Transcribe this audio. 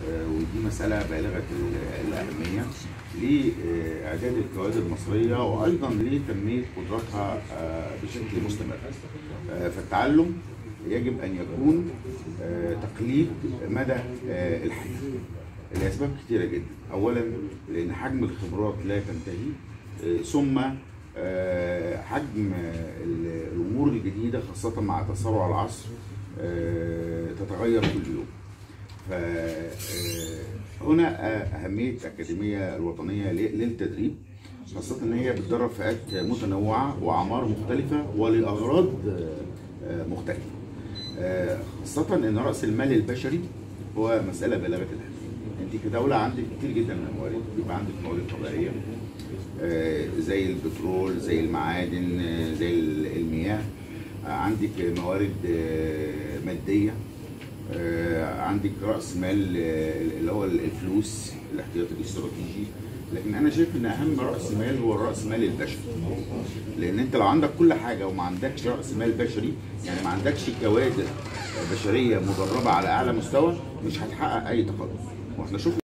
آه، ودي مسألة بالغة ال- الأهمية لإعداد الكوادر المصرية وأيضا لتنمية قدراتها آه، بشكل مستمر. آه، فالتعلم يجب أن يكون آه، تقليد مدى آه، الحياة. لأسباب كثيرة جدا. أولا لأن حجم الخبرات لا تنتهي آه، ثم آه، حجم آه، ال- الأمور الجديدة خاصة مع تسارع العصر آه، تتغير كل يوم. ف آه، هنا آه، أهمية الأكاديمية الوطنية ل- للتدريب خاصة إن هي بتدرب فئات متنوعة وأعمار مختلفة ولأغراض آه، آه، مختلفة. آه، خاصة إن رأس المال البشري هو مسألة بالغة الأهمية. أنت كدولة عندك كتير جدا من الموارد، بيبقى عندك موارد طبيعية آه، زي البترول، زي المعادن، آه، زي المياه. آه، عندك موارد آه، مادية آه، عندك راس مال آه، اللي هو الفلوس الاحتياطي الاستراتيجي لكن انا شايف ان اهم راس مال هو الراس مال البشري لان انت لو عندك كل حاجه وما عندكش راس مال بشري يعني ما عندكش كوادر بشريه مدربه على اعلى مستوى مش هتحقق اي تقدم واحنا شفنا